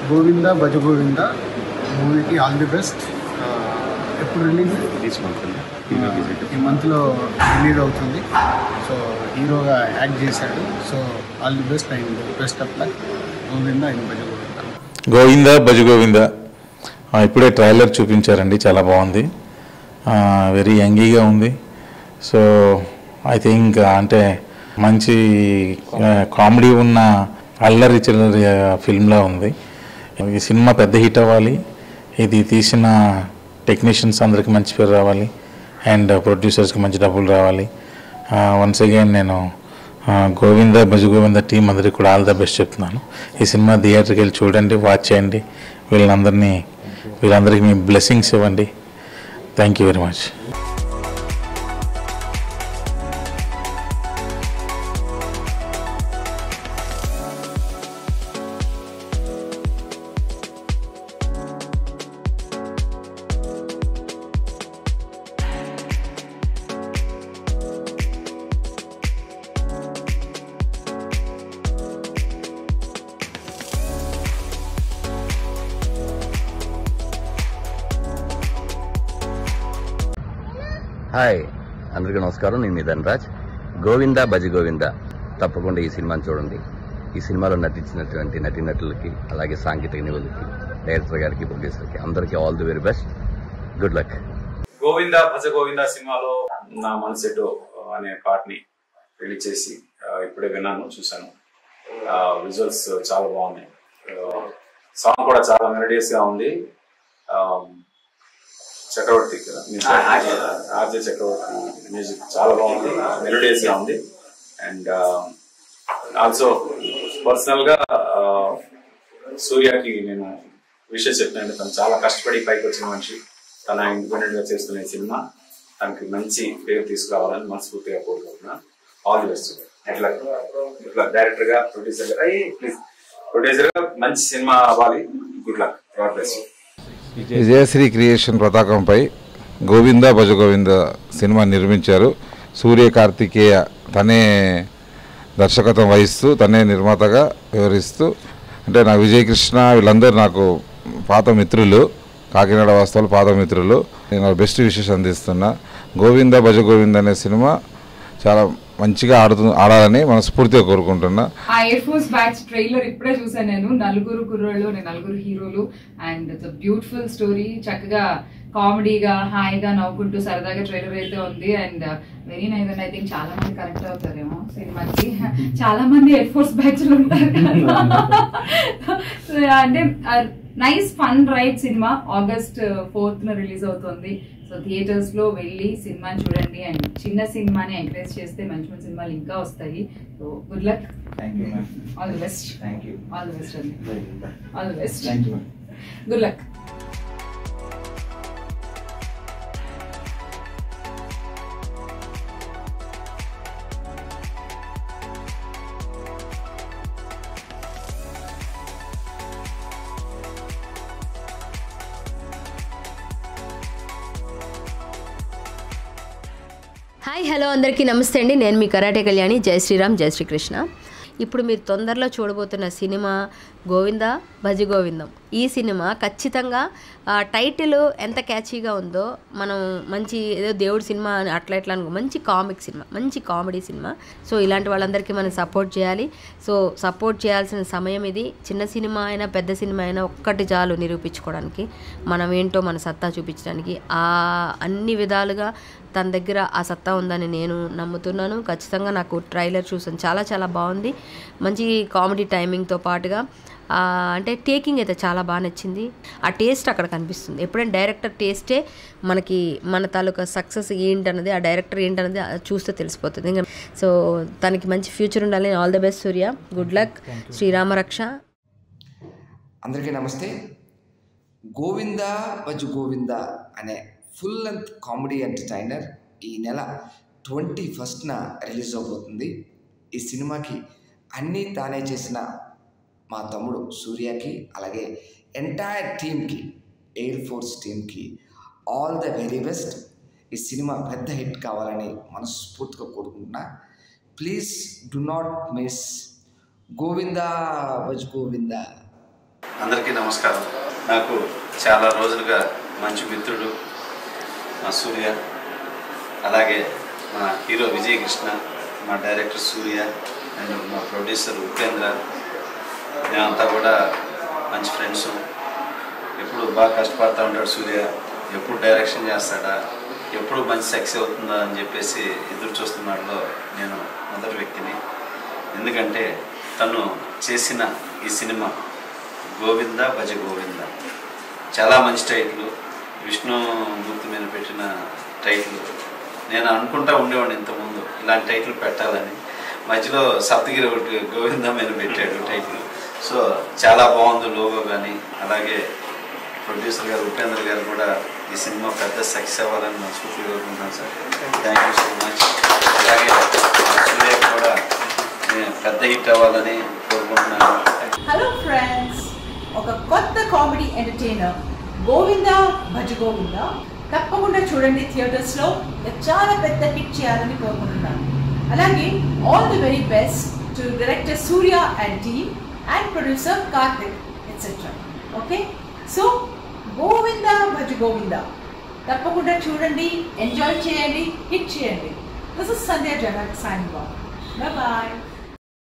గోవింద భజ గోవింద మూవీకి all the best ఎప్పుడు release ఈ మంత్లో రిలీజ్ అవుతుంది సో హీరోగా యాక్ట్ చేశాడు so all the best and best of luck Govinda and Bhaja Govinda Govinda Bhaja Govinda ఆ, ఇప్పుడే ట్రైలర్ చూపించారండి చాలా బాగుంది వెరీ యంగీగా ఉంది సో ఐ థింక్ అంటే మంచి కామెడీ ఉన్న అల్లరి చిల్లరి ఫిల్మ్లా ఉంది ఈ సినిమా పెద్ద హిట్ అవ్వాలి ఇది తీసిన టెక్నీషియన్స్ అందరికి మంచి పేరు రావాలి అండ్ ప్రొడ్యూసర్స్కి మంచి డబ్బులు రావాలి వన్స్ అగైన్ నేను ఆ, గోవింద భజ గోవింద టీం అందరికి కూడా ఆల్ ద బెస్ట్ చెప్తున్నాను ఈ సినిమా థియేటర్కి వెళ్ళి చూడండి వాచ్ చేయండి వీళ్ళందరినీ వీళ్ళందరికీ మీ బ్లెస్సింగ్స్ ఇవ్వండి thank you very much hi అందరికీ నమస్కారం నేను మీ ధనరాజ్ గోవింద భజ గోవింద తప్పకుండా ఈ సినిమాని చూడండి ఈ సినిమాలో నటించినటువంటి నటీనటులకి అలాగే సాంకేతిక నిపుణులకి డైరెక్టర్ గారికి ప్రొడ్యూసర్కి అందరికీ all the very best good luck Govinda Bhaja Govinda సినిమాలో నా మనసెటు అనే పాటని రిలీజ్ చేసి ఆ, ఇప్పుడే విన్నాను చూశాను విజువల్స్ చాలా బాగున్నాయి సాంగ్ కూడా చాలా మెలడియస్ గా ఉంది ఆ, చక్రవర్తి కదా ఆర్జే చక్రవర్తి మ్యూజిక్ చాలా బాగుంది మెలడియస్ గా ఉంది అండ్ ఆల్సో పర్సనల్ గా ఆ, సూర్యకి నేను విషయం చెప్పినాను తను చాలా కష్టపడి పైకి వచ్చిన మనిషి తన ఇండిపెండెంట్ గా చేస్తున్న ఈ సినిమా తనకి మంచి పేరు తీసుకురావాలని మనస్ఫూర్తిగా కోరుకుంటున్నా ఆల్ ది బెస్ట్ ఇట్లా ఇట్లా డైరెక్టర్ గా ప్రొడ్యూసర్ గా ప్లీజ్ ప్రొడ్యూసర్ గా మంచి సినిమా అవ్వాలి good luck god bless you Vijayasri creation పతాకంపై గోవింద భజ గోవింద సినిమా నిర్మించారు సూర్య కార్తికేయ తనే దర్శకత్వం వహిస్తూ తనే నిర్మాతగా వివరిస్తూ అంటే నాకు విజయకృష్ణ వీళ్ళందరూ నాకు పాత మిత్రులు కాకినాడ వాస్తవాలు పాత మిత్రులు నేను బెస్ట్ విషెస్ అందిస్తున్నా గోవింద భజ గోవింద అనే సినిమా చాలా మంచిగా ఆడుతు ఆడాలని మనస్ఫూర్తిగా కోరుకుంటున్నా ఆ ఎయిర్ ఫోర్స్ బ్యాచ్ ట్రైలర్ ఇప్పుడే చూసాను నేను నలుగురు కుర్రోళ్ళు నేను నలుగురు హీరోలు అండ్ ఇట్స్ బ్యూటిఫుల్ స్టోరీ చక్కగా కామెడీగా హాయిగా నవ్వుకుంటూ సరదాగా ట్రైలర్ అయితే ఉంది and very nice and I think చాలా మంది కనెక్ట్ అవుతారేమో సినిమాకి చాలా మంది ఎయిర్ ఫోర్స్ బ్యాచ్ లో ఉంటారు కదా. So, అంటే nice fun ride cinema August fourth న రిలీజ్ అవుతుంది సో థియేటర్స్ లో వెళ్ళి సినిమాని చూడండి అండ్ చిన్న సినిమాని ఎంకరేజ్ చేస్తే మంచి మంచి సినిమాలు ఇంకా వస్తాయి so good luck all the best all the best అండి all the best good luck hi hello అందరికీ నమస్తే అండి నేను మీ కరాటే కళ్యాణి జై శ్రీరామ్ జై శ్రీకృష్ణ ఇప్పుడు మీరు తొందరలో చూడబోతున్న సినిమా గోవింద భజ గోవిందం ఈ సినిమా ఖచ్చితంగా ఆ టైటిల్ ఎంత క్యాచీగా ఉందో మనం మంచి ఏదో దేవుడి సినిమా అని అట్లా ఇట్లా అనుకో మంచి కామిక్ సినిమా మంచి కామెడీ సినిమా సో ఇలాంటి వాళ్ళందరికీ మనం సపోర్ట్ చేయాలి సో సపోర్ట్ చేయాల్సిన సమయం ఇది చిన్న సినిమా అయినా పెద్ద సినిమా అయినా ఒక్కటి చాలు నిరూపించుకోవడానికి మనం ఏంటో మన సత్తా చూపించడానికి ఆ అన్ని విధాలుగా తన దగ్గర ఆ సత్తా ఉందని నేను నమ్ముతున్నాను ఖచ్చితంగా నాకు ట్రైలర్ చూసాను చాలా చాలా బాగుంది మంచి కామెడీ టైమింగ్తో పాటుగా ఆ, అంటే టేకింగ్ అయితే చాలా బాగా నచ్చింది ఆ టేస్ట్ అక్కడ కనిపిస్తుంది ఎప్పుడైనా డైరెక్టర్ టేస్టే మనకి మన తాలూకా సక్సెస్ ఏంటన్నది ఆ డైరెక్టర్ ఏంటన్నది అది చూస్తే తెలిసిపోతుంది ఇంకా సో తనకి మంచి ఫ్యూచర్ ఉండాలి all the best Surya good luck శ్రీరామరక్ష అందరికీ నమస్తే గోవింద బజు గోవింద అనే ఫుల్ లెంత్ కామెడీ ఎంటర్టైనర్ ఈ నెల ట్వంటీ ఫస్ట్న రిలీజ్ అవబోతుంది ఈ సినిమాకి అన్నీ తానే చేసిన మా తమ్ముడు సూర్యకి అలాగే ఎంటైర్ టీమ్కి ఎయిర్ ఫోర్స్ టీమ్కి ఆల్ ద వెరీ బెస్ట్ ఈ సినిమా పెద్ద హిట్ కావాలని మనస్ఫూర్తిగా కోరుకుంటున్నా please do not miss Govinda Bhaja Govinda అందరికీ నమస్కారం నాకు చాలా రోజులుగా మంచి మిత్రుడు మా సూర్య అలాగే మా హీరో విజయ్ కృష్ణ మా డైరెక్టర్ సూర్య అండ్ మా ప్రొడ్యూసర్ ఉపేంద్ర మేమంతా కూడా మంచి ఫ్రెండ్స్ ఎప్పుడు బాగా కష్టపడుతూ ఉంటాడు సూర్య ఎప్పుడు డైరెక్షన్ చేస్తాడా ఎప్పుడు మంచి సక్సెస్ అవుతుందా అని చెప్పేసి ఎదురు చూస్తున్నాడులో నేను మొదటి వ్యక్తిని ఎందుకంటే తను చేసిన ఈ సినిమా గోవింద భజ గోవింద చాలా మంచి టైటిల్ విష్ణుమూర్తి మీద పెట్టిన టైటిల్ నేను అనుకుంటా ఉండేవాడిని ఇంతకుముందు ఇలాంటి టైటిల్ పెట్టాలని మధ్యలో సప్తగిరి ఒకటి గోవింద మీద పెట్టాడు టైటిల్ సో చాలా బాగుంది లోగో కానీ అలాగే ప్రొడ్యూసర్ గారు ఉపేంద్ర గారు కూడా ఈ సినిమా పెద్ద సక్సెస్ అవ్వాలని మనస్ఫూర్తిగా కోరుకుంటున్నాను sir thank you so much అలాగే మా సూర్య కూడా నేను పెద్ద హిట్ అవ్వాలని కోరుకుంటున్నాను హలో ఫ్రెండ్స్ ఒక కొత్త కామెడీ ఎంటర్టైనర్ గోవింద భజ గోవింద తప్పకుండా చూడండి థియేటర్స్లో చాలా పెద్ద హిట్ చేయాలని కోరుకుంటున్నాను అలాగే all the very best to director Surya and team and producer Karthik etcetera okay so Govinda Bhaja Govinda తప్పకుండా చూడండి ఎంజాయ్ చేయండి హిట్ చేయండి this is Sandhya Jagan sign bye bye